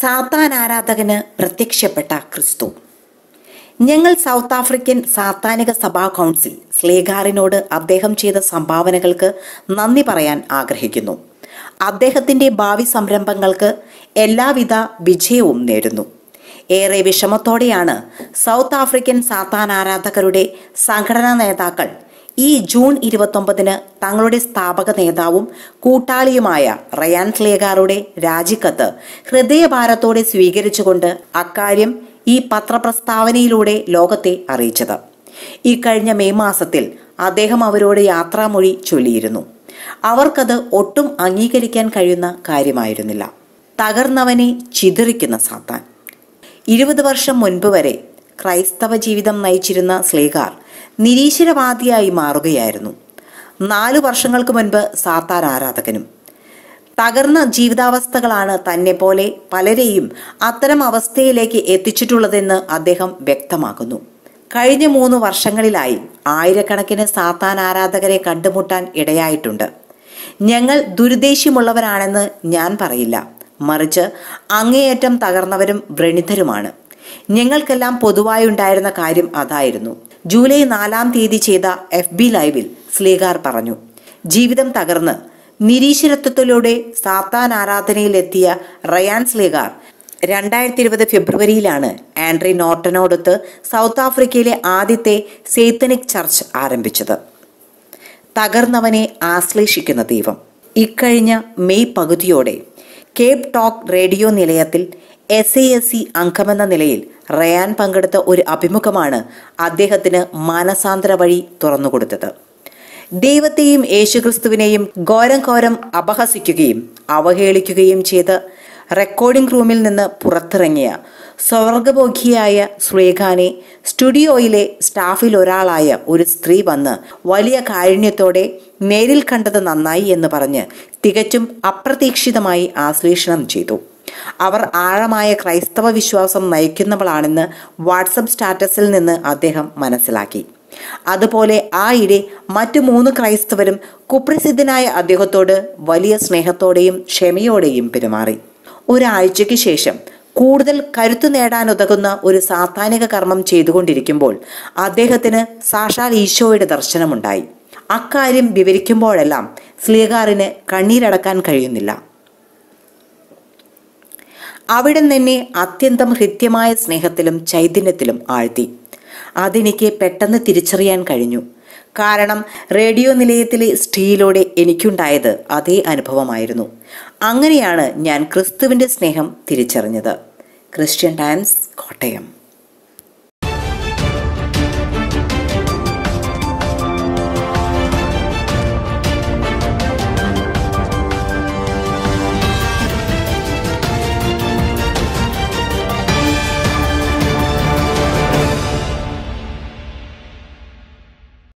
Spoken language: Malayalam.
സാത്താൻ ആരാധകന് പ്രത്യക്ഷപ്പെട്ട ക്രിസ്തു ഞങ്ങൾ സൗത്ത് ആഫ്രിക്കൻ സാത്താനിക സഭാ കൗൺസിൽ സ്ലേഗാറിനോട് അദ്ദേഹം ചെയ്ത സംഭാവനകൾക്ക് നന്ദി പറയാൻ ആഗ്രഹിക്കുന്നു അദ്ദേഹത്തിന്റെ ഭാവി സംരംഭങ്ങൾക്ക് എല്ലാവിധ വിജയവും നേരുന്നു ഏറെ വിഷമത്തോടെയാണ് സൗത്ത് ആഫ്രിക്കൻ സാത്താൻ ആരാധകരുടെ സംഘടനാ നേതാക്കൾ ഈ ജൂൺ ഇരുപത്തൊമ്പതിന് തങ്ങളുടെ സ്ഥാപക നേതാവും കൂട്ടാളിയുമായ റയാൻ സ്ലേഗാറുടെ രാജിക്കത്ത് ഹൃദയഭാരത്തോടെ സ്വീകരിച്ചുകൊണ്ട് അക്കാര്യം ഈ പത്രപ്രസ്താവനയിലൂടെ ലോകത്തെ അറിയിച്ചത് ഇക്കഴിഞ്ഞ മെയ് മാസത്തിൽ അദ്ദേഹം അവരോട് യാത്രാമൊഴി ചൊല്ലിയിരുന്നു അവർക്കത് ഒട്ടും അംഗീകരിക്കാൻ കഴിയുന്ന കാര്യമായിരുന്നില്ല തകർന്നവനെ ചിതറിക്കുന്ന സാത്താൻ ഇരുപത് വർഷം മുൻപ് വരെ ക്രൈസ്തവ ജീവിതം നയിച്ചിരുന്ന സ്ലേഗാർ നിരീശ്വരവാദിയായി മാറുകയായിരുന്നു നാലു വർഷങ്ങൾക്ക് മുൻപ് സാത്താൻ ആരാധകനും തകർന്ന ജീവിതാവസ്ഥകളാണ് തന്നെ പോലെ പലരെയും അത്തരം അവസ്ഥയിലേക്ക് എത്തിച്ചിട്ടുള്ളതെന്ന് അദ്ദേഹം വ്യക്തമാക്കുന്നു കഴിഞ്ഞ മൂന്ന് വർഷങ്ങളിലായി ആയിരക്കണക്കിന് സാത്താൻ ആരാധകരെ കണ്ടുമുട്ടാൻ ഇടയായിട്ടുണ്ട് ഞങ്ങൾ ദുരുദ്ദേശ്യമുള്ളവരാണെന്ന് ഞാൻ പറയില്ല മറിച്ച് അങ്ങേയറ്റം തകർന്നവരും വ്രണിതരുമാണ് ഞങ്ങൾക്കെല്ലാം പൊതുവായുണ്ടായിരുന്ന കാര്യം അതായിരുന്നു ജൂലൈ നാലാം തീയതി ചെയ്ത എഫ് ബി ലൈവിൽ സ്ലീഗാർ പറഞ്ഞു ജീവിതം തകർന്ന് നിരീശ്വരത്വത്തിലൂടെ സാത്താൻ ആരാധനയിലെത്തിയ റയാൻ സ്ലീഗാർ രണ്ടായിരത്തി ഇരുപത് ഫെബ്രുവരിയിലാണ് ആൻഡ്രി നോർട്ടനോടൊത്ത് സൗത്ത് ആഫ്രിക്കയിലെ ആദ്യത്തെ സേത്തനിക് ചർച്ച് ആരംഭിച്ചത് തകർന്നവനെ ആശ്ലേഷിക്കുന്ന ദൈവം ഇക്കഴിഞ്ഞ മെയ് പകുതിയോടെ കേപ്പ് ടോക്ക് റേഡിയോ നിലയത്തിൽ എസ് എ എസ് സി അംഗമെന്ന നിലയിൽ റയാൻ പങ്കെടുത്ത ഒരു അഭിമുഖമാണ് അദ്ദേഹത്തിന് മാനസാന്തര വഴി തുറന്നുകൊടുത്തത് ദൈവത്തെയും യേശുക്രിസ്തുവിനെയും ഘോരം ഘോരം അപഹസിക്കുകയും അവഹേളിക്കുകയും ചെയ്ത് റെക്കോർഡിംഗ് റൂമിൽ നിന്ന് പുറത്തിറങ്ങിയ സ്വർഗഭോഗിയായ ശ്രീഖാനെ സ്റ്റുഡിയോയിലെ സ്റ്റാഫിൽ ഒരാളായ ഒരു സ്ത്രീ വന്ന് വലിയ കാരുണ്യത്തോടെ നേരിൽ കണ്ടത് നന്നായി എന്ന് പറഞ്ഞ് തികച്ചും അപ്രതീക്ഷിതമായി ആശ്ലേഷണം ചെയ്തു അവർ ആഴമായ ക്രൈസ്തവ വിശ്വാസം നയിക്കുന്നവളാണെന്ന് വാട്സപ്പ് സ്റ്റാറ്റസിൽ നിന്ന് അദ്ദേഹം മനസ്സിലാക്കി അതുപോലെ ആ ഇടെ മറ്റു മൂന്ന് ക്രൈസ്തവരും കുപ്രസിദ്ധനായ അദ്ദേഹത്തോട് വലിയ സ്നേഹത്തോടെയും ക്ഷമയോടെയും പെരുമാറി ഒരാഴ്ചയ്ക്ക് ശേഷം കൂടുതൽ കരുത്തു നേടാനുതകുന്ന ഒരു സാത്താനിക കർമ്മം ചെയ്തുകൊണ്ടിരിക്കുമ്പോൾ അദ്ദേഹത്തിന് സാക്ഷാൽ ഈശോയുടെ ദർശനമുണ്ടായി അക്കാര്യം വിവരിക്കുമ്പോഴെല്ലാം സ്ലീഗാറിന് കണ്ണീരടക്കാൻ കഴിയുന്നില്ല അവിടെ നിന്നെ അത്യന്തം ഹൃദ്യമായ സ്നേഹത്തിലും ചൈതന്യത്തിലും ആഴ്ത്തി അതെനിക്ക് പെട്ടെന്ന് തിരിച്ചറിയാൻ കഴിഞ്ഞു കാരണം റേഡിയോ നിലയത്തിലെ സ്ത്രീയിലൂടെ എനിക്കുണ്ടായത് അതേ അനുഭവമായിരുന്നു അങ്ങനെയാണ് ഞാൻ ക്രിസ്തുവിൻ്റെ സ്നേഹം തിരിച്ചറിഞ്ഞത് ക്രിസ്ത്യൻ ടൈംസ് കോട്ടയം